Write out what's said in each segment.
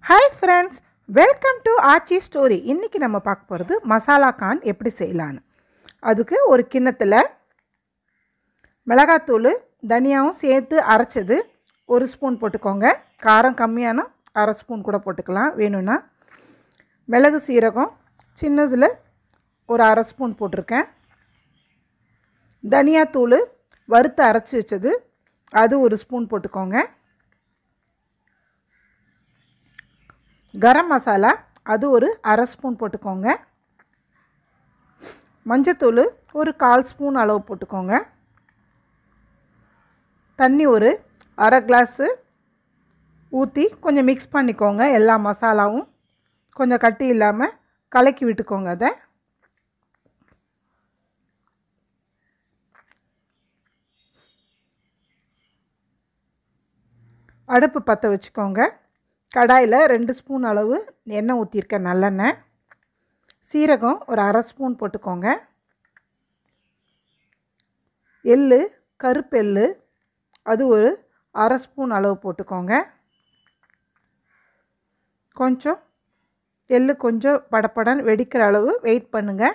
hi friends welcome to Aachi story இன்றைக்கி நம்ம பார்க்க போகிறது மசாலா கான் எப்படி செய்யலான்னு அதுக்கு ஒரு கிண்ணத்தில் மிளகாத்தூள் தனியாவும் சேர்த்து அரைச்சது ஒரு ஸ்பூன் போட்டுக்கோங்க காரம் கம்மியானா அரை ஸ்பூன் கூட போட்டுக்கலாம் வேணும்னா மிளகு சீரகம் சின்னதில் ஒரு அரை ஸ்பூன் போட்டிருக்கேன் தனியாத்தூள் வறுத்து அரைச்சி வச்சது அது ஒரு ஸ்பூன் போட்டுக்கோங்க கரம் மசாலா அது ஒரு அரை ஸ்பூன் போட்டுக்கோங்க மஞ்சத்தூள் ஒரு கால் ஸ்பூன் அளவு போட்டுக்கோங்க தண்ணி ஒரு அரை கிளாஸு ஊற்றி கொஞ்சம் மிக்ஸ் பண்ணிக்கோங்க எல்லா மசாலாவும் கொஞ்சம் கட்டி இல்லாமல் கலக்கி விட்டுக்கோங்க அதை அடுப்பு பற்ற வச்சுக்கோங்க கடாயில் ரெண்டு ஸ்பூன் அளவு எண்ணெய் ஊற்றிருக்கேன் நல்லெண்ணெய் சீரகம் ஒரு அரை ஸ்பூன் போட்டுக்கோங்க எள் கருப்பெள்ளு அது ஒரு அரை ஸ்பூன் அளவு போட்டுக்கோங்க கொஞ்சம் எள்ளு கொஞ்சம் படப்படன்னு வெடிக்கிற அளவு வெயிட் பண்ணுங்கள்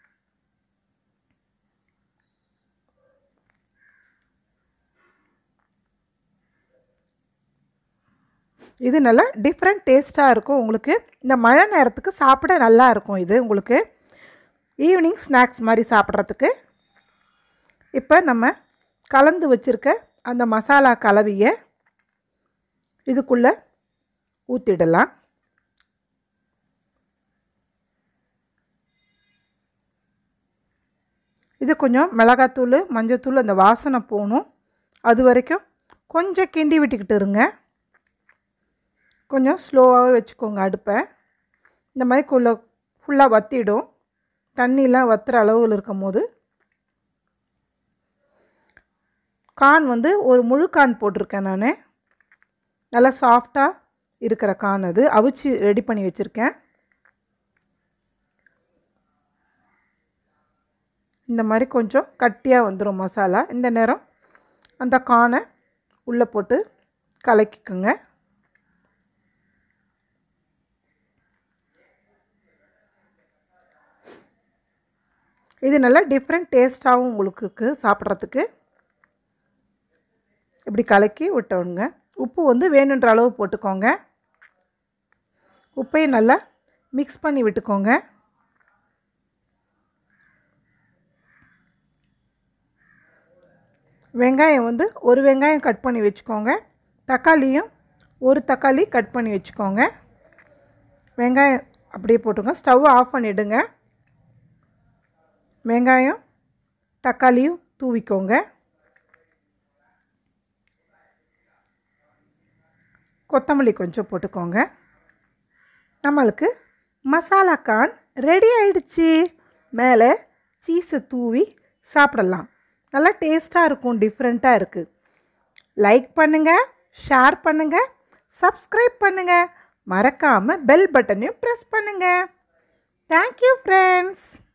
இது நல்லா டிஃப்ரெண்ட் டேஸ்ட்டாக இருக்கும் உங்களுக்கு இந்த மழை நேரத்துக்கு சாப்பிட நல்லா இருக்கும் இது உங்களுக்கு ஈவினிங் ஸ்நாக்ஸ் மாதிரி சாப்பிட்றதுக்கு இப்போ நம்ம கலந்து வச்சுருக்க அந்த மசாலா கலவையை இதுக்குள்ளே ஊற்றிடலாம் இது கொஞ்சம் மிளகாத்தூள் மஞ்சத்தூள் அந்த வாசனை போகணும் அது வரைக்கும் கொஞ்சம் கிண்டி விட்டுக்கிட்டு இருங்க கொஞ்சம் ஸ்லோவாகவே வச்சுக்கோங்க அடுப்பை இந்த மாதிரி குள்ள ஃபுல்லாக வற்றிடும் தண்ணிலாம் வத்துற அளவில் இருக்கும் போது கான் வந்து ஒரு முழு கான் போட்டிருக்கேன் நான் நல்லா சாஃப்டாக இருக்கிற கான் அது அவிச்சு ரெடி பண்ணி வச்சுருக்கேன் இந்த மாதிரி கொஞ்சம் கட்டியாக வந்துடும் மசாலா இந்த நேரம் அந்த கானை உள்ளே போட்டு கலக்கிக்குங்க இது நல்லா டிஃப்ரெண்ட் டேஸ்ட்டாகவும் உங்களுக்கு இருக்குது சாப்பிட்றதுக்கு இப்படி கலக்கி விட்டோங்க உப்பு வந்து வேணுன்ற அளவு போட்டுக்கோங்க உப்பையும் நல்லா மிக்ஸ் பண்ணி விட்டுக்கோங்க வெங்காயம் வந்து ஒரு வெங்காயம் கட் பண்ணி வச்சுக்கோங்க தக்காளியும் ஒரு தக்காளி கட் பண்ணி வச்சுக்கோங்க வெங்காயம் அப்படியே போட்டுங்க ஸ்டவ் ஆஃப் பண்ணிவிடுங்க வெங்காயம் தக்காளியும் தூவிக்கோங்க கொத்தமல்லி கொஞ்சம் போட்டுக்கோங்க நம்மளுக்கு மசாலா கான் ரெடி ஆயிடுச்சு மேலே சீஸை தூவி சாப்பிடலாம் நல்லா டேஸ்ட்டாக இருக்கும் டிஃப்ரெண்ட்டாக இருக்குது லைக் பண்ணுங்கள் ஷேர் பண்ணுங்கள் சப்ஸ்கிரைப் பண்ணுங்கள் மறக்காமல் பெல் பட்டனையும் ப்ரெஸ் பண்ணுங்கள் தேங்க்யூ ஃப்ரெண்ட்ஸ்